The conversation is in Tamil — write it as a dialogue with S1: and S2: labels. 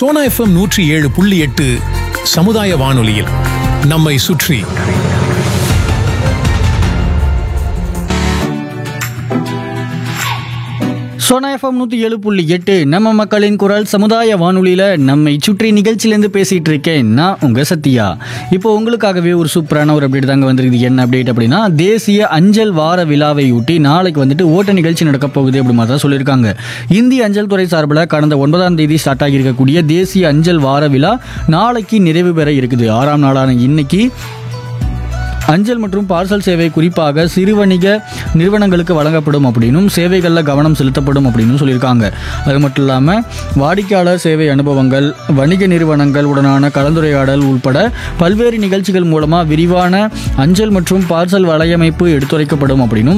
S1: சோனா எஃப்எம் நூற்றி ஏழு புள்ளி எட்டு சமுதாய வானொலியில் நம்மை சுற்றி
S2: சோனா எஃப்எம் நூற்றி ஏழு புள்ளி எட்டு நம்ம மக்களின் குரல் சமுதாய வானொலியில் நம்மை சுற்றி நிகழ்ச்சியிலேருந்து பேசிகிட்டு இருக்கேன் நான் உங்கள் சத்யா இப்போ உங்களுக்காகவே ஒரு சூப்பரான ஒரு அப்டேட் தாங்க வந்திருக்குது என்ன அப்டேட் அப்படின்னா தேசிய அஞ்சல் வார விழாவை ஒட்டி நாளைக்கு வந்துட்டு ஓட்ட நிகழ்ச்சி நடக்க போகுது அப்படி மாதிரி தான் சொல்லியிருக்காங்க இந்திய அஞ்சல் துறை சார்பில் கடந்த ஒன்பதாம் தேதி ஸ்டார்ட் ஆகியிருக்கக்கூடிய தேசிய அஞ்சல் வார விழா நாளைக்கு நிறைவு பெற இருக்குது ஆறாம் நாளான இன்னைக்கு அஞ்சல் மற்றும் பார்சல் சேவை குறிப்பாக சிறு வணிக நிறுவனங்களுக்கு வழங்கப்படும் அப்படின்னும் சேவைகளில் கவனம் செலுத்தப்படும் அப்படின்னு சொல்லியிருக்காங்க அது மட்டும் இல்லாமல் வாடிக்கையாளர் சேவை அனுபவங்கள் வணிக நிறுவனங்கள் உடனான கலந்துரையாடல் உள்பட பல்வேறு நிகழ்ச்சிகள் மூலமாக விரிவான அஞ்சல் மற்றும் பார்சல் வலையமைப்பு எடுத்துரைக்கப்படும் அப்படின்னும்